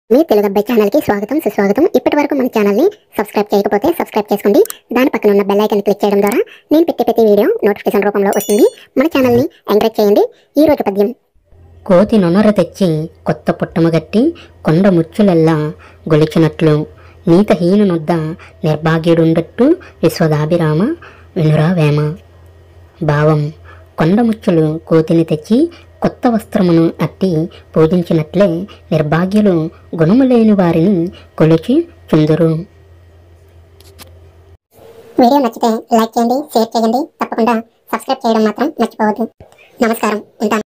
మీ తెలుగు అబ్బాయి ఛానల్ కి స్వాగతం సుస్వాగతం ఇప్పటి వరకు మన ఛానల్ ని సబ్స్క్రైబ్ చేయకపోతే సబ్స్క్రైబ్ చేసుకోండి దాని పక్కన ఉన్న బెల్ ఐకాన్ క్లిక్ చేయడం ద్వారా నేను పెట్టే ప్రతి వీడియో నోటిఫికేషన్ రూపంలో వస్తుంది మన ఛానల్ ని ఎంకరేజ్ చేయండి ఈ రోజు పద్యం కోతి నొనర తెచ్చి కొత్త పుట్టమగట్టి కొండ ముచ్చులెల్లా గొలిచినట్లు నీతహీనునొద్ద నిర్భాగ్యుడుండట్టు విశ్వదాభిరామ వినురా వేమ భావం కొండముచ్చులు కోతిని తెచ్చి కొత్త వస్త్రమును అట్టి పూజించినట్లే నిర్భాగ్యులు గుణము లేని వారిని కొలిచి చుందురు వీడియో నచ్చితే లైక్ చేయండి షేర్ చేయండి తప్పకుండా సబ్స్క్రైబ్ చేయడం మాత్రం మర్చిపోవద్దు నమస్కారం ఉంటాను